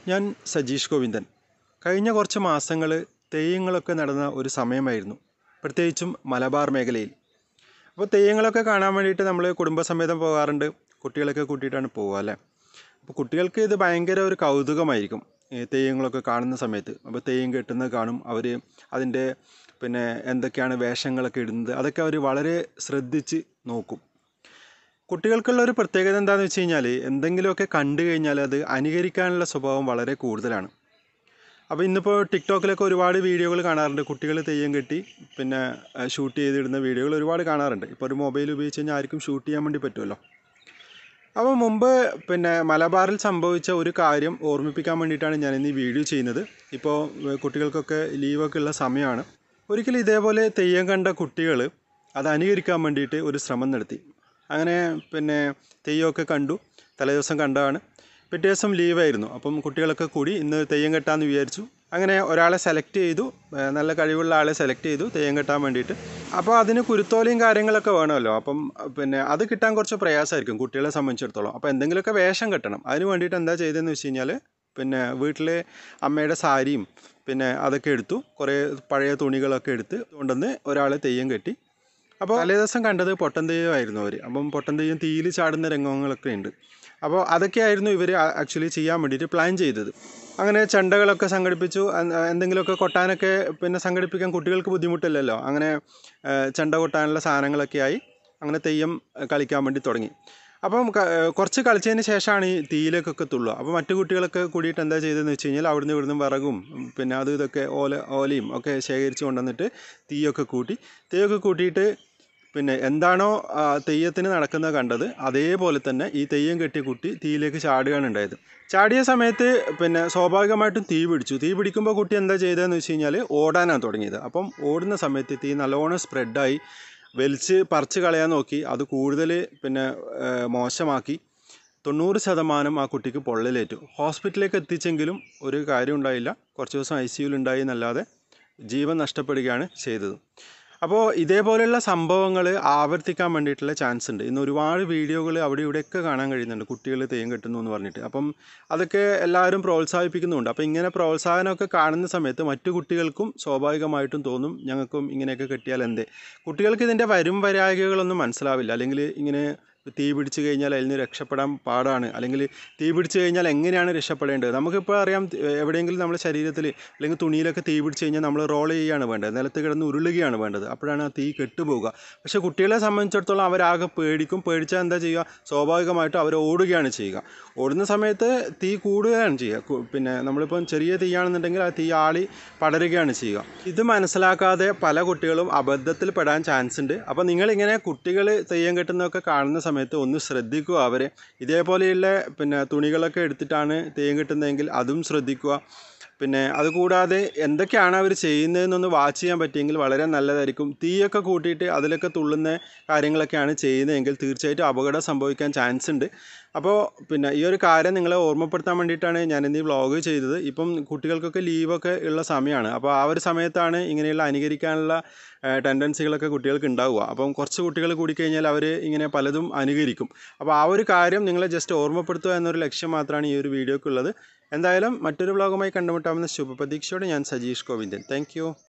ഞാൻ സജീഷ് ഗോവിന്ദൻ കഴിഞ്ഞ കുറച്ച് മാസങ്ങൾ തെയ്യങ്ങളൊക്കെ നടന്ന ഒരു സമയമായിരുന്നു പ്രത്യേകിച്ചും മലബാർ മേഖലയിൽ അപ്പോൾ തെയ്യങ്ങളൊക്കെ കാണാൻ വേണ്ടിയിട്ട് നമ്മൾ കുടുംബസമേതം പോകാറുണ്ട് കുട്ടികളൊക്കെ കൂട്ടിയിട്ടാണ് പോവുക അല്ലേ അപ്പോൾ കുട്ടികൾക്ക് ഇത് ഭയങ്കര ഒരു കൗതുകമായിരിക്കും ഈ തെയ്യങ്ങളൊക്കെ കാണുന്ന സമയത്ത് അപ്പോൾ തെയ്യം കെട്ടുന്നത് കാണും അവർ അതിൻ്റെ പിന്നെ എന്തൊക്കെയാണ് വേഷങ്ങളൊക്കെ ഇടുന്നത് അതൊക്കെ അവർ വളരെ ശ്രദ്ധിച്ച് നോക്കും കുട്ടികൾക്കുള്ള ഒരു പ്രത്യേകത എന്താണെന്ന് വെച്ച് കഴിഞ്ഞാൽ എന്തെങ്കിലുമൊക്കെ കണ്ടു കഴിഞ്ഞാൽ അത് അനുകരിക്കാനുള്ള സ്വഭാവം വളരെ കൂടുതലാണ് അപ്പോൾ ഇന്നിപ്പോൾ ടിക്ടോക്കിലൊക്കെ ഒരുപാട് വീഡിയോകൾ കാണാറുണ്ട് കുട്ടികൾ തെയ്യം കെട്ടി പിന്നെ ഷൂട്ട് ചെയ്തിടുന്ന വീഡിയോകൾ ഒരുപാട് കാണാറുണ്ട് ഇപ്പോൾ ഒരു മൊബൈൽ ഉപയോഗിച്ച് കഴിഞ്ഞാൽ ആർക്കും ഷൂട്ട് ചെയ്യാൻ വേണ്ടി പറ്റുമല്ലോ അപ്പോൾ മുമ്പ് പിന്നെ മലബാറിൽ സംഭവിച്ച ഒരു കാര്യം ഓർമ്മിപ്പിക്കാൻ വേണ്ടിയിട്ടാണ് ഞാൻ ഇന്ന് ഈ വീഡിയോ ചെയ്യുന്നത് ഇപ്പോൾ ഏഹ്, കുട്ടികൾക്കൊക്കെ ലീവൊക്കെ ഉള്ള സമയമാണ് ഒരിക്കലും ഇതേപോലെ തെയ്യം കണ്ട കുട്ടികൾ അത് അനുകരിക്കാൻ വേണ്ടിയിട്ട് ഒരു ശ്രമം നടത്തി അങ്ങനെ പിന്നെ തെയ്യമൊക്കെ കണ്ടു തലേദിവസം കണ്ടതാണ് പിറ്റേ ദിവസം ലീവായിരുന്നു അപ്പം കുട്ടികളൊക്കെ കൂടി ഇന്ന് തെയ്യം കെട്ടാമെന്ന് വിചാരിച്ചു അങ്ങനെ ഒരാളെ സെലക്ട് ചെയ്തു ഏഹ് നല്ല കഴിവുള്ള ആളെ സെലക്ട് ചെയ്തു തെയ്യം കെട്ടാൻ വേണ്ടിയിട്ട് അപ്പോൾ അതിന് കുരുത്തോലയും കാര്യങ്ങളൊക്കെ വേണമല്ലോ അപ്പം പിന്നെ അത് കിട്ടാൻ കുറച്ച് പ്രയാസമായിരിക്കും കുട്ടികളെ സംബന്ധിച്ചിടത്തോളം അപ്പോൾ എന്തെങ്കിലുമൊക്കെ വേഷം കെട്ടണം അതിന് വേണ്ടിയിട്ട് എന്താ ചെയ്തതെന്ന് വെച്ച് കഴിഞ്ഞാൽ പിന്നെ വീട്ടിലെ അമ്മയുടെ സാരിയും പിന്നെ അതൊക്കെ എടുത്തു കുറേ പഴയ തുണികളൊക്കെ എടുത്ത് കൊണ്ടുവന്ന് ഒരാളെ തെയ്യം കെട്ടി അപ്പോൾ തലേ ദിവസം കണ്ടത് പൊട്ടൻ തെയ്യമായിരുന്നു അവർ അപ്പം പൊട്ടൻ തെയ്യം തീയിൽ ചാടുന്ന രംഗങ്ങളൊക്കെ ഉണ്ട് അപ്പോൾ അതൊക്കെയായിരുന്നു ഇവർ ആക്ച്വലി ചെയ്യാൻ വേണ്ടിയിട്ട് പ്ലാൻ ചെയ്തത് അങ്ങനെ ചെണ്ടകളൊക്കെ സംഘടിപ്പിച്ചു അ- എന്തെങ്കിലുമൊക്കെ കൊട്ടാനൊക്കെ പിന്നെ സംഘടിപ്പിക്കാൻ കുട്ടികൾക്ക് ബുദ്ധിമുട്ടില്ലല്ലോ അങ്ങനെ ആ, ചെണ്ട കൊട്ടാനുള്ള സാധനങ്ങളൊക്കെ ആയി അങ്ങനെ തെയ്യം ആ, കളിക്കാൻ വേണ്ടി തുടങ്ങി അപ്പം ക- ആ, കുറച്ച് കളിച്ചതിന് ശേഷമാണ് ഈ തീയിലേക്കൊക്കെ തുള്ളുക അപ്പോൾ മറ്റു കുട്ടികളൊക്കെ കൂടിയിട്ട് എന്താ ചെയ്തതെന്ന് വെച്ച് കഴിഞ്ഞാൽ അവിടുന്ന് ഇവിടുന്ന് വിറകും ഉം, പിന്നെ അത് ഇതൊക്കെ ഓല ഓലയും ഒക്കെ ശേഖരിച്ച് കൊണ്ടുവന്നിട്ട് തീയൊക്കെ കൂട്ടി തീയൊക്കെ കൂട്ടിയിട്ട് പിന്നെ എന്താണോ ആ, തെയ്യത്തിന് നടക്കുന്നത് കണ്ടത് അതേപോലെ തന്നെ ഈ തെയ്യം കെട്ടിയ കുട്ടി തീയിലേക്ക് ചാടുകയാണ് ഉണ്ടായത് ചാടിയ സമയത്ത് പിന്നെ സ്വാഭാവികമായിട്ടും തീ പിടിച്ചു തീ പിടിക്കുമ്പോൾ കുട്ടി എന്താ ചെയ്തതെന്ന് വെച്ച് കഴിഞ്ഞാൽ ഓടാനാണ് തുടങ്ങിയത് അപ്പം ഓടുന്ന സമയത്ത് തീ നല്ലോണം സ്പ്രെഡായി വലിച്ച് പറിച്ച് കളയാൻ നോക്കി അത് കൂടുതൽ പിന്നെ ആ, മോശമാക്കി തൊണ്ണൂറ് ശതമാനം ആ കുട്ടിക്ക് പൊള്ളലേറ്റു ഹോസ്പിറ്റലിലേക്ക് എത്തിച്ചെങ്കിലും ഒരു കാര്യം ഉണ്ടായില്ല കുറച്ച് ദിവസം ഐ സിയുൽ ഉണ്ടായി എന്നല്ലാതെ ജീവൻ നഷ്ടപ്പെടുകയാണ് ചെയ്തത് അപ്പോൾ ഇതേപോലെയുള്ള സംഭവങ്ങൾ ആവർത്തിക്കാൻ വേണ്ടിയിട്ടുള്ള ചാൻസ് ഉണ്ട് ഇന്ന് ഒരുപാട് വീഡിയോകൾ അവിടെ ഇവിടെയൊക്കെ കാണാൻ കഴിയുന്നുണ്ട് കുട്ടികൾ തെയ്യം കെട്ടുന്നു എന്ന് പറഞ്ഞിട്ട് അപ്പം അതൊക്കെ എല്ലാവരും പ്രോത്സാഹിപ്പിക്കുന്നുണ്ട് അപ്പോൾ ഇങ്ങനെ പ്രോത്സാഹനമൊക്കെ കാണുന്ന സമയത്ത് മറ്റു കുട്ടികൾക്കും സ്വാഭാവികമായിട്ടും തോന്നും ഞങ്ങൾക്കും ഇങ്ങനെയൊക്കെ കെട്ടിയാൽ എന്തേ കുട്ടികൾക്ക് ഇതിൻ്റെ വരും വരായികകളൊന്നും മനസ്സിലാവില്ല അല്ലെങ്കിൽ ഇങ്ങനെ തീ പിടിച്ചു കഴിഞ്ഞാൽ അതിൽ നിന്ന് രക്ഷപ്പെടാൻ പാടാണ് അല്ലെങ്കിൽ തീ പിടിച്ചു കഴിഞ്ഞാൽ എങ്ങനെയാണ് രക്ഷപ്പെടേണ്ടത് നമുക്കിപ്പോൾ അറിയാം ഏഹ് എവിടെയെങ്കിലും നമ്മുടെ ശരീരത്തിൽ അല്ലെങ്കിൽ തുണിയിലൊക്കെ തീ പിടിച്ചു കഴിഞ്ഞാൽ നമ്മൾ റോൾ ചെയ്യുകയാണ് വേണ്ടത് നിലത്ത് കിടന്ന് ഉരുളുകയാണ് വേണ്ടത് അപ്പോഴാണ് ആ തീ കെട്ടുപോകുക പക്ഷേ കുട്ടികളെ സംബന്ധിച്ചിടത്തോളം അവരാകെ പേടിക്കും പേടിച്ചാൽ എന്താ ചെയ്യുക സ്വാഭാവികമായിട്ടും അവർ ഓടുകയാണ് ചെയ്യുക ഓടുന്ന സമയത്ത് തീ കൂടുകയാണ് ചെയ്യുക കു- പിന്നെ നമ്മളിപ്പം ചെറിയ തീയാണെന്നുണ്ടെങ്കിൽ ആ തീ ആളി പടരുകയാണ് ചെയ്യുക ഇത് മനസ്സിലാക്കാതെ പല കുട്ടികളും അബദ്ധത്തിൽ പെടാൻ ചാൻസ് ഉണ്ട് അപ്പോൾ നിങ്ങളിങ്ങനെ കുട്ടികൾ തെയ്യം കെട്ടുന്നതൊക്കെ കാണുന്ന സമയത്ത് ഒന്ന് ശ്രദ്ധിക്കുക അവരെ ഇതേപോലെയുള്ള പിന്നെ തുണികളൊക്കെ എടുത്തിട്ടാണ് തെയ്യം കെട്ടുന്നതെങ്കിൽ അതും ശ്രദ്ധിക്കുക പിന്നെ അതുകൂടാതെ എന്തൊക്കെയാണ് അവർ ചെയ്യുന്നതെന്നൊന്ന് വാച്ച് ചെയ്യാൻ പറ്റിയെങ്കിൽ വളരെ നല്ലതായിരിക്കും തീയൊക്കെ കൂട്ടിയിട്ട് അതിലൊക്കെ തുള്ളുന്ന കാര്യങ്ങളൊക്കെയാണ് ചെയ്യുന്നതെങ്കിൽ തീർച്ചയായിട്ടും അപകടം സംഭവിക്കാൻ ചാൻസ് ഉണ്ട് അപ്പോൾ പിന്നെ ഈ ഒരു കാര്യം നിങ്ങളെ ഓർമ്മപ്പെടുത്താൻ വേണ്ടിയിട്ടാണ് ഞാൻ ഇന്ന് ഈ വ്ളോഗ് ചെയ്തത് ഇപ്പം കുട്ടികൾക്കൊക്കെ ലീവൊക്കെ ഉള്ള സമയമാണ് അപ്പോൾ ആ ഒരു സമയത്താണ് ഇങ്ങനെയുള്ള അനുകരിക്കാനുള്ള ടെൻഡൻസികളൊക്കെ കുട്ടികൾക്ക് ഉണ്ടാവുക അപ്പം കുറച്ച് കുട്ടികൾ കൂടിക്കഴിഞ്ഞാൽ അവർ ഇങ്ങനെ പലതും അനുകരിക്കും അപ്പോൾ ആ ഒരു കാര്യം നിങ്ങളെ ജസ്റ്റ് ഓർമ്മപ്പെടുത്തുക എന്നൊരു ലക്ഷ്യം മാത്രമാണ് ഈ ഒരു വീഡിയോക്കുള്ളത് എന്തായാലും മറ്റൊരു വ്ളോഗുമായി കണ്ടുമുട്ടാമെന്ന ശുഭപ്രതീക്ഷയോടെ ഞാൻ സജീഷ് ഗോവിന്ദൻ താങ്ക്